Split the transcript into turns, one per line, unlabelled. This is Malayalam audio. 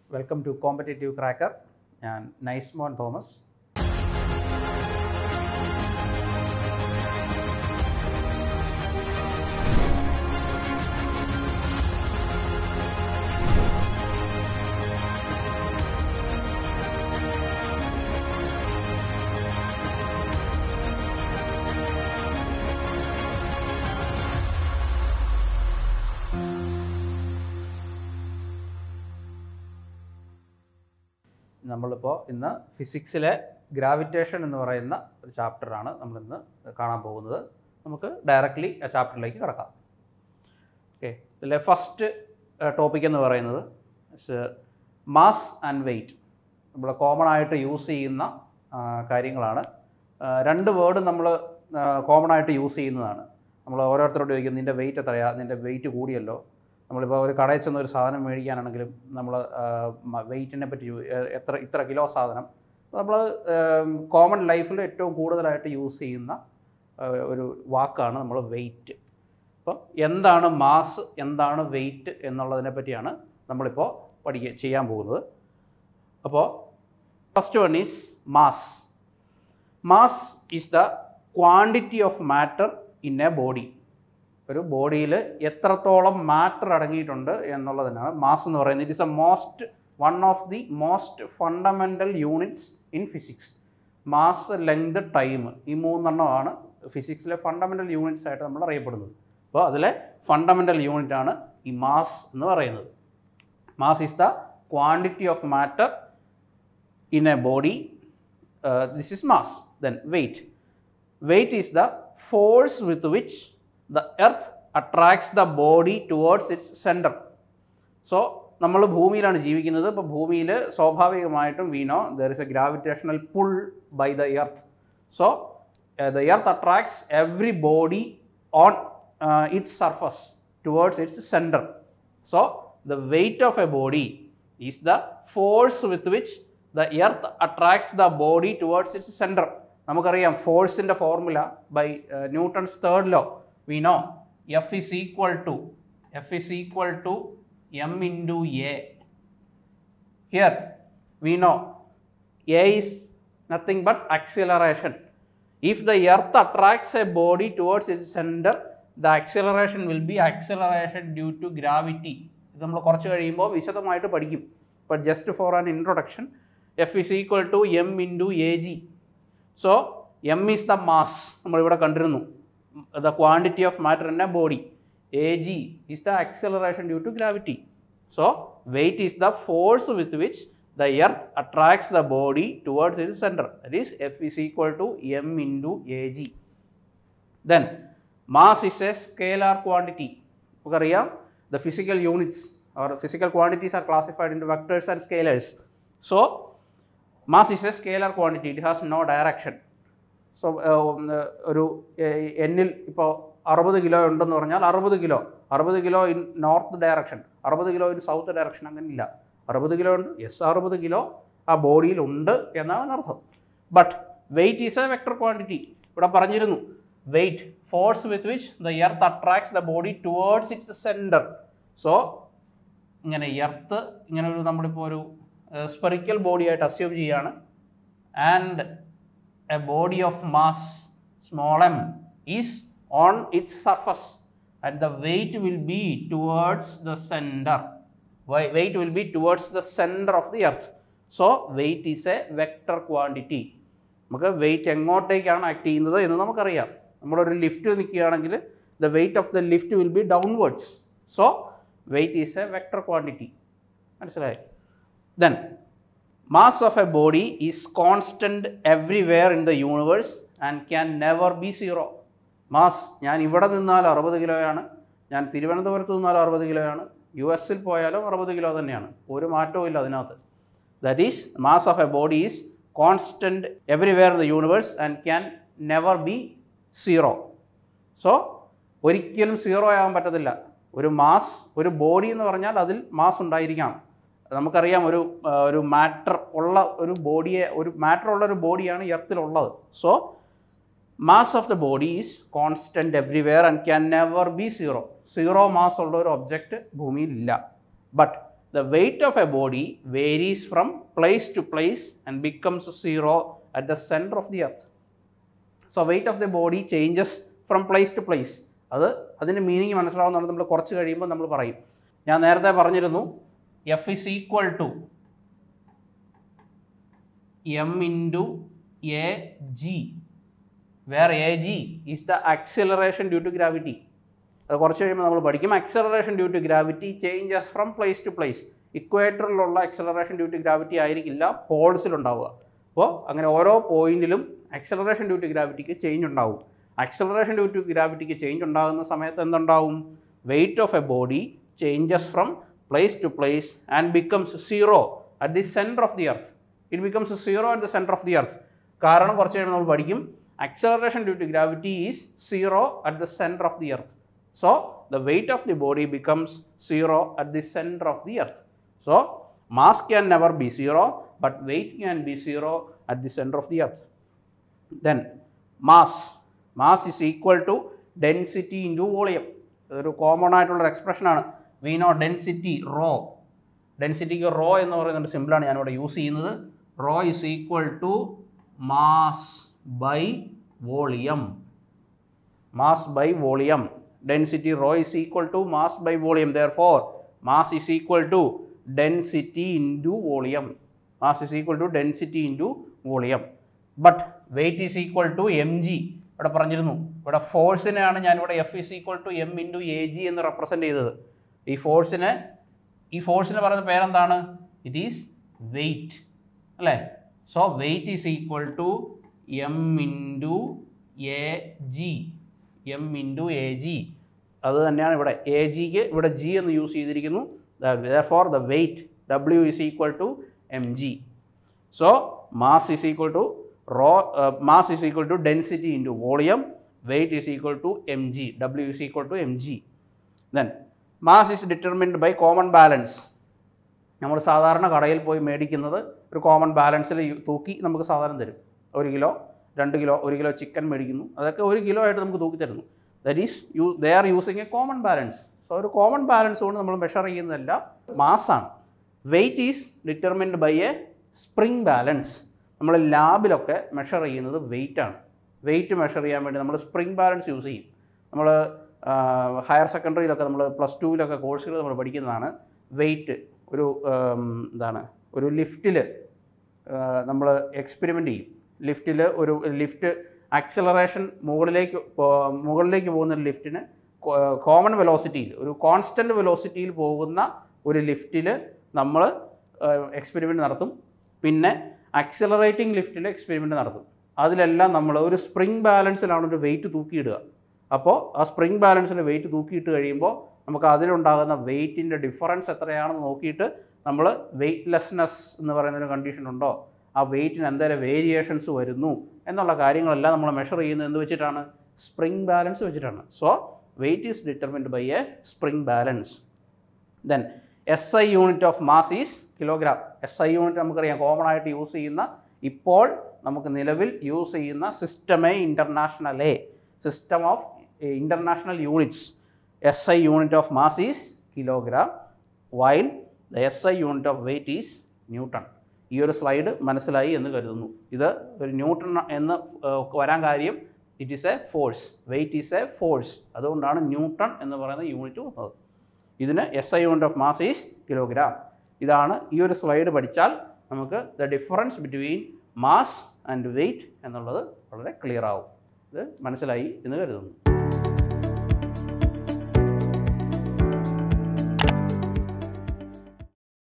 വെൽക്കം ടു കോമ്പറ്റേറ്റീവ് ക്രാക്കർ ഞാൻ നൈസ്മോൻ തോമസ് നമ്മളിപ്പോൾ ഇന്ന് ഫിസിക്സിലെ ഗ്രാവിറ്റേഷൻ എന്ന് പറയുന്ന ഒരു ചാപ്റ്ററാണ് നമ്മളിന്ന് കാണാൻ പോകുന്നത് നമുക്ക് ഡയറക്റ്റ്ലി ആ ചാപ്റ്ററിലേക്ക് കിടക്കാം ഓക്കെ ഇതിലെ ഫസ്റ്റ് ടോപ്പിക് എന്ന് പറയുന്നത് മാസ് ആൻഡ് വെയിറ്റ് നമ്മൾ കോമൺ ആയിട്ട് യൂസ് ചെയ്യുന്ന ആ, കാര്യങ്ങളാണ് ആ, രണ്ട് വേർഡും നമ്മൾ കോമൺ ആയിട്ട് യൂസ് ചെയ്യുന്നതാണ് നമ്മൾ ഓരോരുത്തരോട് ചോദിക്കും നിൻ്റെ വെയിറ്റ് എത്രയാ നിൻ്റെ വെയിറ്റ് കൂടിയല്ലോ നമ്മളിപ്പോൾ ഒരു കടയിൽ ചെന്ന് ഒരു സാധനം മേടിക്കാനാണെങ്കിലും നമ്മൾ വെയിറ്റിനെ പറ്റി ചോ- എ- എത്ര ഇത്ര കിലോ സാധനം നമ്മൾ കോമൺ ലൈഫിൽ ഏറ്റവും കൂടുതലായിട്ട് യൂസ് ചെയ്യുന്ന ആ, ഒരു വാക്കാണ് നമ്മൾ വെയിറ്റ് അപ്പം എന്താണ് മാസ് എന്താണ് വെയിറ്റ് എന്നുള്ളതിനെ പറ്റിയാണ് നമ്മളിപ്പോൾ പഠിക്കുക ചെയ്യാൻ പോകുന്നത് അപ്പോൾ first one is mass mass is the quantity of matter in a body ഒരു ബോഡിയിൽ എത്രത്തോളം മാറ്റർ അടങ്ങിയിട്ടുണ്ട് എന്നുള്ളതിനാണ് മാസ് എന്ന് പറയുന്നത് it is a most one of the most fundamental units in physics mass length time ഈ മൂന്നെണ്ണമാണ് ഫിസിക്സിലെ ഫണ്ടമെൻ്റൽ യൂണിറ്റ്സ് ആയിട്ട് നമ്മൾ അറിയപ്പെടുന്നത് അപ്പോൾ അതിലെ ഫണ്ടമെൻ്റൽ യൂണിറ്റ് ആണ് ഈ മാസ് എന്ന് പറയുന്നത് mass is the quantity of matter in a body uh, this is mass then weight weight is the force with which the earth attracts the body towards its center so നമ്മൾ ഭൂമിയിലാണ് ജീവിക്കുന്നത് ഇപ്പോൾ ഭൂമിയിൽ സ്വാഭാവികമായിട്ടും we know there is a gravitational pull by the earth so the earth attracts every body on its surface towards its centre so the weight of a body is the force with which the earth attracts the body towards its centre നമുക്കറിയാം ഫോഴ്സിൻ്റെ formula by Newton's third law we know F is equal to F is equal to M into A here we know a is nothing but acceleration. If the earth attracts a body towards its center, the acceleration will be acceleration due to gravity. ഇത് നമ്മൾ കുറച്ച് കഴിയുമ്പോൾ വിശദമായിട്ട് പഠിക്കും but just for an introduction F is equal to M into a G so M is the mass നമ്മളിവിടെ കണ്ടിരുന്നു the quantity of matter in a body a G is the acceleration due to gravity. So, weight is the force with which the earth attracts the body towards its center. That is, F is equal to m into ag. Then, mass is a scalar quantity. നമുക്കറിയാം the physical units or physical quantities are classified into vectors and scalars. So, mass is a scalar quantity. It has no direction. So ഒരു എ- എന്നിൽ ഇപ്പോൾ അറുപത് കിലോ ഉണ്ടെന്ന് പറഞ്ഞാൽ അറുപത് കിലോ അറുപത് കിലോ ഇൻ നോർത്ത് ഡയറക്ഷൻ അറുപത് കിലോ ഇൻ സൗത്ത് ഡയറക്ഷൻ അങ്ങനെ ഇല്ല അറുപത് കിലോ ഉണ്ട് യെസ് അറുപത് കിലോ ആ ബോഡിയിൽ ഉണ്ട് എന്നാണ് അർത്ഥം but weight is a vector quantity ഇവിടെ പറഞ്ഞിരുന്നു weight force with which the earth attracts the body towards its centre so ഇങ്ങനെ എർത്ത് ഇങ്ങനെ ഒരു നമ്മളിപ്പോൾ ഒരു സ്പെറിക്കൽ ബോഡിയായിട്ട് അസ്യൂം ചെയ്യുകയാണ് and a body of mass small m is on its surface and the weight will be towards the center Wei- weight will be towards the center of the earth so weight is a vector quantity നമുക്ക് വെയിറ്റ് എങ്ങോട്ടേക്കാണ് ആക്ട് ചെയ്യുന്നത് എന്ന് നമുക്കറിയാം നമ്മളൊരു ലിഫ്റ്റ് നിൽക്കുകയാണെങ്കിൽ the weight of the lift will be downwards so weight is a vector quantity മനസ്സിലായി then mass of a body is constant everywhere in the universe and can never be zero mass ഞാൻ ഇവിടെ നിന്നാൽ അറുപത് കിലോയാണ് ഞാൻ തിരുവനന്തപുരത്ത് നിന്നാൽ അറുപത് കിലോയാണ് യു എസിൽ പോയാലും അറുപത് കിലോ തന്നെയാണ് ഒരു മാറ്റവും ഇല്ല അതിനകത്ത് that is mass of a body is constant everywhere in the universe and can never be zero so ഒരിക്കലും സീറോ ആകാൻ പറ്റത്തില്ല ഒരു മാസ് ഒരു ബോഡി എന്ന് പറഞ്ഞാൽ അതിൽ മാസ് ഉണ്ടായിരിക്കണം നമുക്കറിയാം ഒരു ആ, ഒരു മാറ്റർ ഉള്ള ഒരു ബോഡിയെ ഒരു മാറ്റർ ഉള്ള ഒരു ബോഡിയാണ് എർത്തിലുള്ളത് so mass of the body is constant everywhere and can never be zero zero mass ഉള്ള ഒരു ഒബ്ജക്റ്റ് ഭൂമിയിലില്ല but the weight of a body varies from place to place and becomes zero at the center of the earth. So weight of the body changes from place to place അത് അതിൻ്റെ മീനിങ് മനസ്സിലാവുന്നതാണ് നമ്മൾ കുറച്ച് കഴിയുമ്പോൾ നമ്മൾ പറയും ഞാൻ നേരത്തെ പറഞ്ഞിരുന്നു F is equal to M into a G where a G is the acceleration due to gravity അത് കുറച്ച് കഴിയുമ്പോൾ നമ്മൾ പഠിക്കും acceleration due to gravity changes from place to place ഇക്വേറ്ററിലുള്ള ആക്സലറേഷൻ ഡ്യൂ ടു ഗ്രാവിറ്റി ആയിരിക്കില്ല പോൾസിലുണ്ടാവുക അപ്പോൾ അങ്ങനെ ഓരോ പോയിന്റിലും ആക്സലറേഷൻ ഡ്യൂ ടു ഗ്രാവിറ്റിക്ക് ചേഞ്ച് ഉണ്ടാവും ആക്സലറേഷൻ ഡ്യൂ ടു ഗ്രാവിറ്റിക്ക് ചേഞ്ച് ഉണ്ടാകുന്ന സമയത്ത് എന്തുണ്ടാവും weight of a body changes from place to place and becomes zero at the centre of the earth it becomes zero at the centre of the earth കാരണം കുറച്ച് കഴിയുമ്പോൾ നമ്മൾ പഠിക്കും acceleration due to gravity is zero at the centre of the earth So the weight of the body becomes zero at the center of the earth. So mass can never be zero, but weight can be zero at the center of the earth. Then mass. Mass is equal to density into volume. ഇതൊരു കോമൺ ആയിട്ടുള്ള എക്സ്പ്രഷനാണ് വി നോ ഡെൻസിറ്റി റോ ഡെൻസിറ്റിക്ക് റോ എന്ന് പറയുന്നൊരു സിമ്പിളാണ് ഞാനിവിടെ യൂസ് ചെയ്യുന്നത് rho is equal to mass by volume mass by volume density rho is equal to mass by volume therefore mass is equal to density into volume mass is equal to density into volume but weight is equal to mg ഇവിടെ പറഞ്ഞിരുന്നു ഇവിടെ ഫോഴ്സിനെയാണ് ഞാനിവിടെ F is equal to M into a G എന്ന് റെപ്രസെൻ്റ് ചെയ്തത് ഈ ഫോഴ്സിനെ ഈ ഫോഴ്സിന് പറയുന്ന പേരെന്താണ് ഇറ്റ് ഈസ് വെയിറ്റ് അല്ലേ so weight is equal to M into a G M into a G അത് തന്നെയാണ് ഇവിടെ എ ജിക്ക് ഇവിടെ ജി എന്ന് യൂസ് ചെയ്തിരിക്കുന്നു for the weight W is equal to M G so mass is equal to rho mass is equal to density into volume weight is equal to M G W is equal to M G then mass is determined by common balance നമ്മൾ സാധാരണ കടയിൽ പോയി മേടിക്കുന്നത് ഒരു കോമൺ ബാലൻസിൽ തൂക്കി നമുക്ക് സാധാരണ തരും ഒരു കിലോ രണ്ട് കിലോ ഒരു കിലോ ചിക്കൻ മേടിക്കുന്നു അതൊക്കെ ഒരു കിലോ ആയിട്ട് നമുക്ക് തൂക്കി തരുന്നു that is you they are using a common balance so ഒരു കോമൺ ബാലൻസ് കൊണ്ട് നമ്മൾ മെഷർ ചെയ്യുന്നതല്ല മാസ്സാണ് weight is determined by a spring balance നമ്മൾ ലാബിലൊക്കെ മെഷർ ചെയ്യുന്നത് വെയിറ്റ് ആണ് വെയിറ്റ് മെഷർ ചെയ്യാൻ വേണ്ടി നമ്മൾ സ്പ്രിംഗ് ബാലൻസ് യൂസ് ചെയ്യും നമ്മൾ ഹയർ സെക്കൻഡറിയിലൊക്കെ നമ്മൾ പ്ലസ് ടുവിലൊക്കെ കോഴ്സുകൾ നമ്മൾ പഠിക്കുന്നതാണ് വെയിറ്റ് ഒരു ഉം, എന്താണ് ഒരു ലിഫ്റ്റിൽ നമ്മൾ എക്സ്പെരിമെൻ്റ് ചെയ്യും ലിഫ്റ്റിൽ ഒരു ലിഫ്റ്റ് ആക്സിലറേഷൻ മുകളിലേക്ക് പോ- മുകളിലേക്ക് പോകുന്ന ഒരു ലിഫ്റ്റിന് കോമൺ വെലോസിറ്റിയിൽ ഒരു കോൺസ്റ്റൻറ്റ് വെലോസിറ്റിയിൽ പോകുന്ന ഒരു ലിഫ്റ്റിൽ നമ്മൾ എക്സ്പെരിമെൻ്റ് നടത്തും പിന്നെ ആക്സിലറേറ്റിംഗ് ലിഫ്റ്റിൽ എക്സ്പെരിമെൻ്റ് നടത്തും അതിലെല്ലാം നമ്മൾ ഒരു സ്പ്രിംഗ് ബാലൻസിലാണ് ഒരു വെയിറ്റ് തൂക്കിയിടുക അപ്പോൾ ആ സ്പ്രിംഗ് ബാലൻസിൽ വെയിറ്റ് തൂക്കിയിട്ട് കഴിയുമ്പോൾ നമുക്ക് അതിലുണ്ടാകുന്ന വെയിറ്റിൻ്റെ ഡിഫറൻസ് എത്രയാണെന്ന് നോക്കിയിട്ട് നമ്മൾ വെയ്റ്റ്ലെസ്നെസ് എന്ന് പറയുന്ന ഒരു കണ്ടീഷൻ ഉണ്ടോ ആ വെയിറ്റിന് എന്തെങ്കിലും വേരിയേഷൻസ് വരുന്നു എന്നുള്ള കാര്യങ്ങളെല്ലാം നമ്മൾ മെഷർ ചെയ്യുന്നത് എന്ത് വെച്ചിട്ടാണ് സ്പ്രിംഗ് ബാലൻസ് വെച്ചിട്ടാണ് so weight is determined by a spring balance then S I unit of mass is kilogram S I unit നമുക്കറിയാം കോമൺ ആയിട്ട് യൂസ് ചെയ്യുന്ന ഇപ്പോൾ നമുക്ക് നിലവിൽ യൂസ് ചെയ്യുന്ന സിസ്റ്റമേ international a system of international units S I unit of mass is kilogram while the S I unit of weight is newton ഈ ഒരു സ്ലൈഡ് മനസ്സിലായി എന്ന് കരുതുന്നു ഇത് ഒരു ന്യൂട്ടൺ എന്ന് ഏഹ്, വരാൻ കാര്യം it is a force weight is a force അതുകൊണ്ടാണ് ന്യൂട്ടൺ എന്ന് പറയുന്ന യൂണിറ്റ് വന്നത് ഇതിന് S I unit of mass is kilogram ഇതാണ് ഈ ഒരു സ്ലൈഡ് പഠിച്ചാൽ നമുക്ക് the difference between mass and weight എന്നുള്ളത് വളരെ ക്ലിയർ ആവും ഇത് മനസ്സിലായി എന്ന് കരുതുന്നു